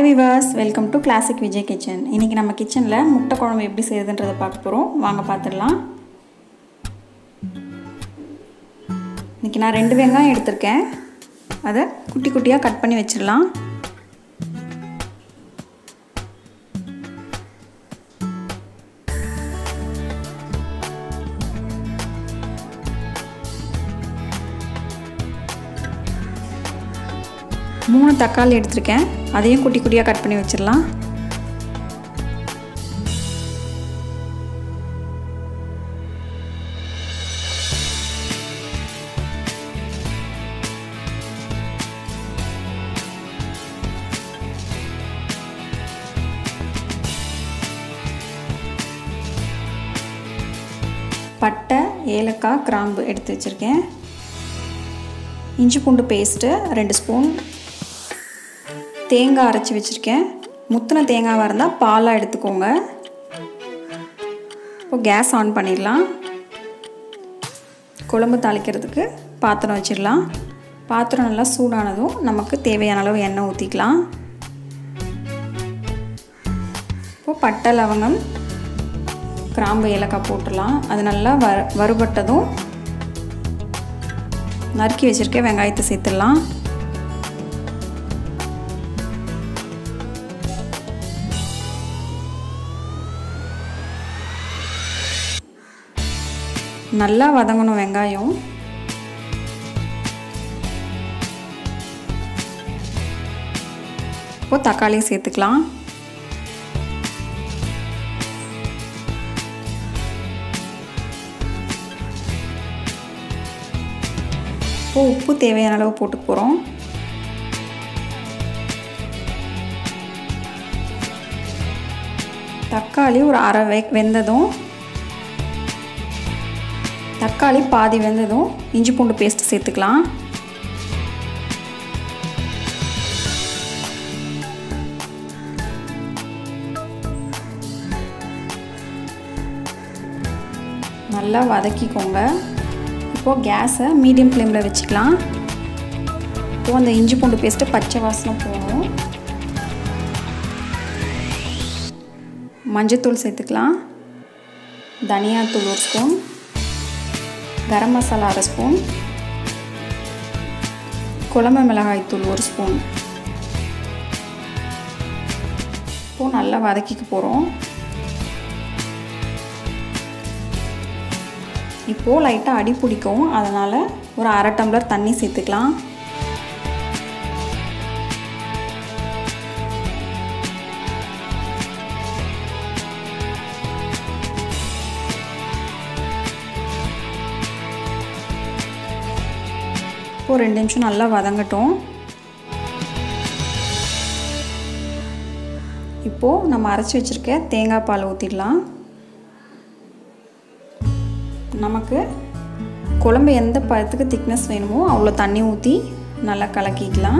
viewers welcome to classic Vijay kitchen இன்றைக்கி நம்ம கிச்சனில் முட்டை குழம்பு எப்படி செய்யுதுன்றதை பார்க்க போகிறோம் வாங்க பார்த்துடலாம் இன்றைக்கி நான் ரெண்டு வெங்காயம் எடுத்திருக்கேன் அதை குட்டி குட்டியாக கட் பண்ணி வச்சிடலாம் மூணு தக்காளி எடுத்திருக்கேன் அதையும் குட்டி குட்டியாக கட் பண்ணி வச்சிடலாம் பட்டை ஏலக்காய் கிராம்பு எடுத்து வச்சுருக்கேன் இஞ்சி பூண்டு பேஸ்ட்டு ரெண்டு ஸ்பூன் தேங்காய் அரைச்சி வச்சுருக்கேன் முத்தின தேங்காவாக இருந்தால் பாலாக எடுத்துக்கோங்க இப்போ கேஸ் ஆன் பண்ணிடலாம் குழம்பு தாளிக்கிறதுக்கு பாத்திரம் வச்சிடலாம் பாத்திரம் நல்லா சூடானதும் நமக்கு தேவையான அளவு எண்ணெய் ஊற்றிக்கலாம் இப்போது பட்டை லவங்கம் கிராம்பு ஏலக்காய் போட்டுடலாம் அது நல்லா வறு வறுபட்டதும் நறுக்கி வச்சுருக்க வெங்காயத்தை சேர்த்துடலாம் நல்லா வதங்கணும் வெங்காயம் இப்போது தக்காளி சேர்த்துக்கலாம் இப்போ உப்பு தேவையான அளவு போட்டு போகிறோம் தக்காளி ஒரு அரை வெ வெந்ததும் தக்காளி பாதி வெந்ததும் இஞ்சி பூண்டு பேஸ்ட் சேர்த்துக்கலாம் நல்லா வதக்கிக்கோங்க இப்போது கேஸை மீடியம் ஃப்ளேமில் வச்சுக்கலாம் இப்போது அந்த இஞ்சி பூண்டு பேஸ்ட்டு பச்சை வாசனை போகணும் மஞ்சத்தூள் சேர்த்துக்கலாம் தனியாத்தூள் ஒரு ஸ்பூன் கரம் மசாலா அரை ஸ்பூன் குழம்பு மிளகாய் தூள் ஒரு ஸ்பூன் இப்போது நல்லா வதக்கிக்க போகிறோம் இப்போது லைட்டாக அடி பிடிக்கும் அதனால் ஒரு அரை டம்ளர் தண்ணி சேர்த்துக்கலாம் இப்போது ரெண்டு நிமிஷம் நல்லா வதங்கட்டும் இப்போது நம்ம அரைச்சி வச்சுருக்க தேங்காய் பால் ஊற்றிடலாம் நமக்கு குழம்பு எந்த பழத்துக்கு திக்னஸ் வேணுமோ அவ்வளோ தண்ணி ஊற்றி நல்லா கலக்கிக்கலாம்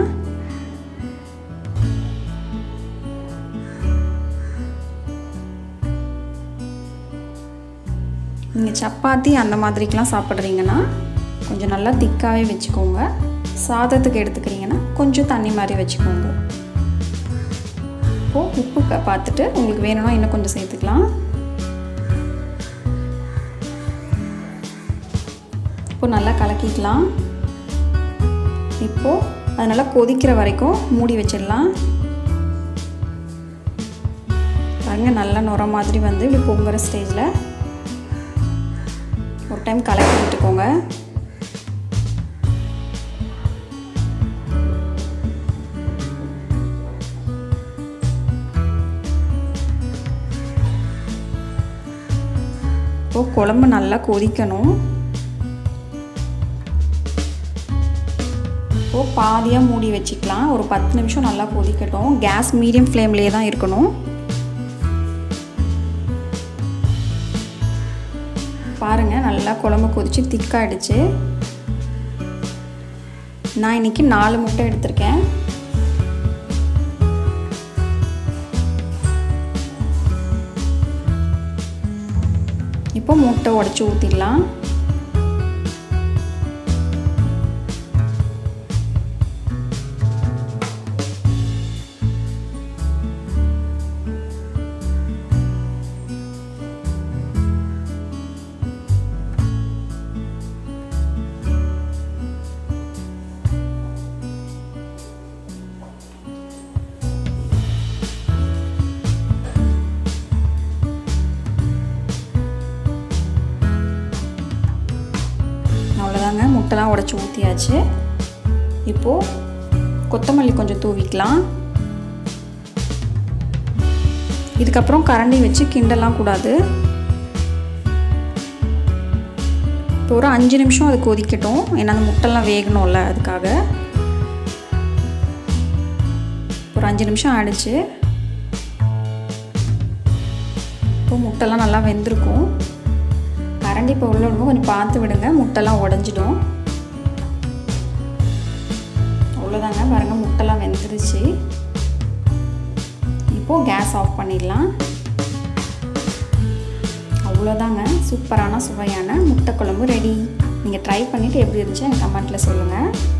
நீங்கள் சப்பாத்தி அந்த மாதிரிக்கெலாம் சாப்பிட்றீங்கன்னா கொஞ்சம் நல்லா திக்காகவே வச்சுக்கோங்க சாதத்துக்கு எடுத்துக்கிறீங்கன்னா கொஞ்சம் தண்ணி மாதிரி வச்சுக்கோங்க இப்போது உப்பு பார்த்துட்டு உங்களுக்கு வேணும்னா இன்னும் கொஞ்சம் சேர்த்துக்கலாம் இப்போ நல்லா கலக்கிக்கலாம் இப்போது அது நல்லா கொதிக்கிற வரைக்கும் மூடி வச்சிடலாம் பாருங்க நல்லா நுர மாதிரி வந்து இப்படி பொங்குற ஸ்டேஜில் ஒரு டைம் கலக்கி விட்டுக்கோங்க இப்போது குழம்பு நல்லா கொதிக்கணும் இப்போது பாதியாக மூடி வச்சுக்கலாம் ஒரு பத்து நிமிஷம் நல்லா கொதிக்கட்டும் கேஸ் மீடியம் ஃப்ளேம்லேயே தான் இருக்கணும் பாருங்கள் நல்லா குழம்பு கொதித்து திக்காயிடுச்சு நான் இன்றைக்கி நாலு முட்டை எடுத்திருக்கேன் இப்போ முட்டை உடச்சி ஊற்றிடலாம் முட்டைலாம் உடச்சி ஊற்றியாச்சு இப்போது கொத்தமல்லி கொஞ்சம் தூவிக்கலாம் இதுக்கப்புறம் கரண்டி வச்சு கிண்டலாம் கூடாது இப்போ ஒரு அஞ்சு நிமிஷம் அது கொதிக்கட்டும் ஏன்னா அந்த முட்டைலாம் வேகணும்ல அதுக்காக ஒரு அஞ்சு நிமிஷம் ஆயிடுச்சு இப்போ முட்டைலாம் நல்லா வெந்திருக்கும் கரண்டி இப்போ உள்ள விடும்போது கொஞ்சம் பார்த்து விடுங்க முட்டைலாம் உடஞ்சிடும் அவ்வளோதாங்க பாருங்கள் முட்டைலாம் வெந்துருச்சு இப்போது கேஸ் ஆஃப் பண்ணிடலாம் அவ்வளோதாங்க சூப்பரான சுவையான முட்டை குழம்பு ரெடி நீங்கள் ட்ரை பண்ணிவிட்டு எப்படி இருந்துச்சு எனக்கு கமெண்ட்டில் சொல்லுங்கள்